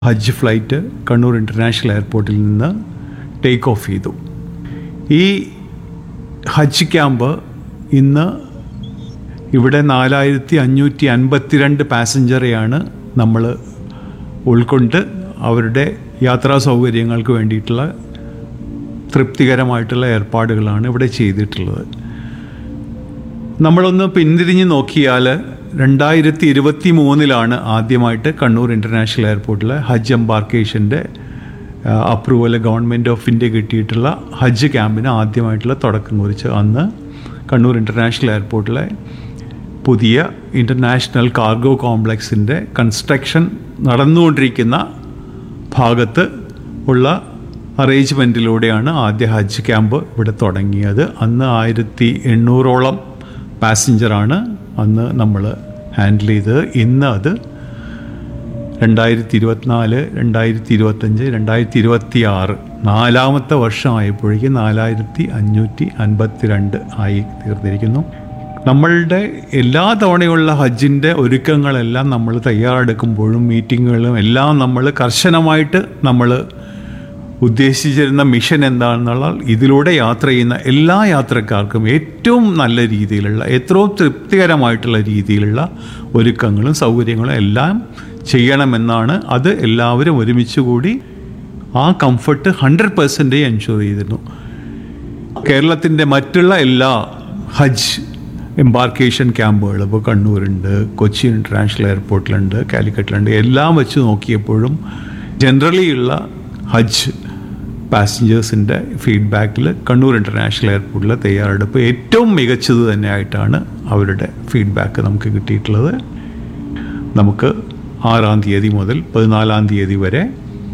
ഹജ്ജ് flight Kannur international എയർപോർട്ടിൽ നിന്ന് take off ചെയ്തു ഈ ഹജ്ജ് ക്യാമ്പ് ഇന്ന് ഇവിടെ നാലായിരത്തി അഞ്ഞൂറ്റി അൻപത്തിരണ്ട് പാസഞ്ചറെയാണ് നമ്മൾ ഉൾക്കൊണ്ട് അവരുടെ യാത്രാ സൗകര്യങ്ങൾക്ക് വേണ്ടിയിട്ടുള്ള തൃപ്തികരമായിട്ടുള്ള ഏർപ്പാടുകളാണ് ഇവിടെ ചെയ്തിട്ടുള്ളത് നമ്മളൊന്ന് പിന്തിരിഞ്ഞ് നോക്കിയാൽ രണ്ടായിരത്തി ഇരുപത്തി മൂന്നിലാണ് ആദ്യമായിട്ട് കണ്ണൂർ ഇൻ്റർനാഷണൽ എയർപോർട്ടിലെ ഹജ്ജ് എംബാർക്കേഷൻ്റെ അപ്രൂവൽ ഗവൺമെൻറ് ഓഫ് ഇന്ത്യ കിട്ടിയിട്ടുള്ള ഹജ്ജ് ക്യാമ്പിന് ആദ്യമായിട്ടുള്ള തുടക്കം കുറിച്ച് അന്ന് കണ്ണൂർ ഇൻ്റർനാഷണൽ എയർപോർട്ടിലെ പുതിയ ഇൻ്റർനാഷണൽ കാർഗോ കോംപ്ലക്സിൻ്റെ കൺസ്ട്രക്ഷൻ നടന്നുകൊണ്ടിരിക്കുന്ന ഭാഗത്ത് ഉള്ള അറേഞ്ച്മെൻറ്റിലൂടെയാണ് ആദ്യ ഹജ്ജ് ക്യാമ്പ് ഇവിടെ തുടങ്ങിയത് അന്ന് ആയിരത്തി എണ്ണൂറോളം പാസഞ്ചറാണ് അന്ന് നമ്മൾ ഹാൻഡിൽ ചെയ്തത് ഇന്ന് അത് രണ്ടായിരത്തി ഇരുപത്തിനാല് രണ്ടായിരത്തി ഇരുപത്തഞ്ച് രണ്ടായിരത്തി ഇരുപത്തി ആറ് നാലാമത്തെ വർഷമായപ്പോഴേക്കും നാലായിരത്തി അഞ്ഞൂറ്റി അൻപത്തിരണ്ട് ആയി തീർന്നിരിക്കുന്നു നമ്മളുടെ എല്ലാ തവണയുള്ള ഹജ്ജിൻ്റെ ഒരുക്കങ്ങളെല്ലാം നമ്മൾ തയ്യാറെടുക്കുമ്പോഴും മീറ്റിങ്ങുകളും എല്ലാം നമ്മൾ കർശനമായിട്ട് നമ്മൾ ഉദ്ദേശിച്ചിരുന്ന മിഷൻ എന്താണെന്നുള്ള ഇതിലൂടെ യാത്ര ചെയ്യുന്ന എല്ലാ യാത്രക്കാർക്കും ഏറ്റവും നല്ല രീതിയിലുള്ള എത്രയോ തൃപ്തികരമായിട്ടുള്ള രീതിയിലുള്ള ഒരുക്കങ്ങളും സൗകര്യങ്ങളും എല്ലാം ചെയ്യണമെന്നാണ് അത് എല്ലാവരും ഒരുമിച്ച് കൂടി ആ കംഫർട്ട് ഹൺഡ്രഡ് പെർസെൻറ്റേജ് എൻഷുർ ചെയ്തിരുന്നു കേരളത്തിൻ്റെ മറ്റുള്ള എല്ലാ ഹജ്ജ് എംബാർക്കേഷൻ ക്യാമ്പുകൾ ഇപ്പോൾ കണ്ണൂരുണ്ട് കൊച്ചി ഇൻ്റർനാഷണൽ എയർപോർട്ടിലുണ്ട് കാലിക്കറ്റിലുണ്ട് എല്ലാം വെച്ച് നോക്കിയപ്പോഴും ജനറലി ഉള്ള ഹജ്ജ് പാസഞ്ചേഴ്സിൻ്റെ ഫീഡ്ബാക്കിൽ കണ്ണൂർ ഇൻ്റർനാഷണൽ എയർപോർട്ടിലെ തയ്യാറെടുപ്പ് ഏറ്റവും മികച്ചത് തന്നെയായിട്ടാണ് അവരുടെ ഫീഡ്ബാക്ക് നമുക്ക് കിട്ടിയിട്ടുള്ളത് നമുക്ക് ആറാം തീയതി മുതൽ പതിനാലാം തീയതി വരെ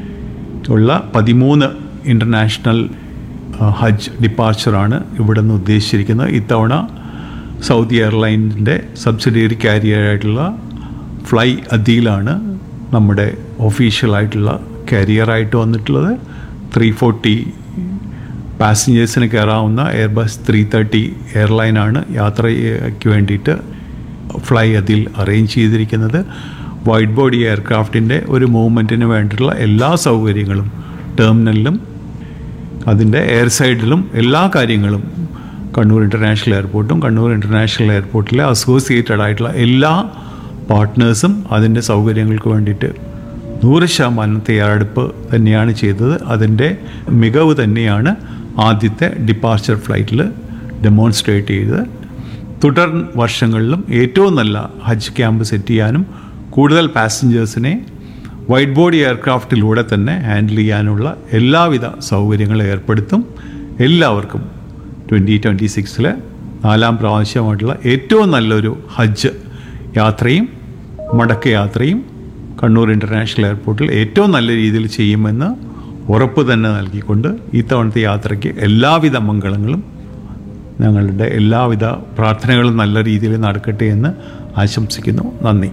ഉള്ള പതിമൂന്ന് ഇൻ്റർനാഷണൽ ഹജ്ജ് ഡിപ്പാർച്ചറാണ് ഇവിടെ നിന്ന് ഉദ്ദേശിച്ചിരിക്കുന്നത് ഇത്തവണ സൗദി എയർലൈൻസിൻ്റെ സബ്സിഡിയറി കാരിയറായിട്ടുള്ള ഫ്ലൈ അദിയിലാണ് നമ്മുടെ ഒഫീഷ്യലായിട്ടുള്ള കാരിയറായിട്ട് വന്നിട്ടുള്ളത് ത്രീ ഫോർട്ടി പാസഞ്ചേഴ്സിന് കയറാവുന്ന എയർബസ് ത്രീ തേർട്ടി എയർലൈനാണ് യാത്രയ്ക്ക് വേണ്ടിയിട്ട് ഫ്ലൈ അതിൽ അറേഞ്ച് ചെയ്തിരിക്കുന്നത് വൈറ്റ് ബോഡി എയർക്രാഫ്റ്റിൻ്റെ ഒരു മൂവ്മെൻറ്റിന് വേണ്ടിയിട്ടുള്ള എല്ലാ സൗകര്യങ്ങളും ടെർമിനലിലും അതിൻ്റെ എയർ സൈഡിലും എല്ലാ കാര്യങ്ങളും കണ്ണൂർ ഇൻ്റർനാഷണൽ എയർപോർട്ടും കണ്ണൂർ ഇൻ്റർനാഷണൽ എയർപോർട്ടിലെ അസോസിയേറ്റഡ് ആയിട്ടുള്ള എല്ലാ പാർട്ട്നേഴ്സും അതിൻ്റെ സൗകര്യങ്ങൾക്ക് വേണ്ടിയിട്ട് നൂറ് ശതമാനം തയ്യാറെടുപ്പ് തന്നെയാണ് ചെയ്തത് അതിൻ്റെ മികവ് തന്നെയാണ് ആദ്യത്തെ ഡിപ്പാർച്ചർ ഫ്ലൈറ്റിൽ ഡെമോൺസ്ട്രേറ്റ് ചെയ്തത് തുടർ വർഷങ്ങളിലും ഏറ്റവും നല്ല ഹജ്ജ് ക്യാമ്പ് സെറ്റ് ചെയ്യാനും കൂടുതൽ പാസഞ്ചേഴ്സിനെ വൈറ്റ് ബോഡി എയർക്രാഫ്റ്റിലൂടെ തന്നെ ഹാൻഡിൽ ചെയ്യാനുള്ള എല്ലാവിധ സൗകര്യങ്ങളും ഏർപ്പെടുത്തും എല്ലാവർക്കും ട്വൻറ്റി ട്വൻറ്റി സിക്സിലെ നാലാം പ്രാവശ്യമായിട്ടുള്ള ഏറ്റവും നല്ലൊരു ഹജ്ജ് യാത്രയും മടക്കയാത്രയും കണ്ണൂർ ഇൻ്റർനാഷണൽ എയർപോർട്ടിൽ ഏറ്റവും നല്ല രീതിയിൽ ചെയ്യുമെന്ന് ഉറപ്പ് തന്നെ നൽകിക്കൊണ്ട് ഈ തവണത്തെ യാത്രയ്ക്ക് എല്ലാവിധ മംഗളങ്ങളും ഞങ്ങളുടെ എല്ലാവിധ പ്രാർത്ഥനകളും നല്ല രീതിയിൽ നടക്കട്ടെ എന്ന് ആശംസിക്കുന്നു നന്ദി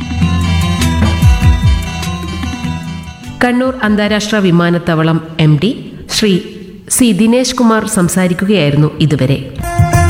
കണ്ണൂർ അന്താരാഷ്ട്ര വിമാനത്താവളം M D Shri C Dinesh Kumar സംസാരിക്കുകയായിരുന്നു ഇതുവരെ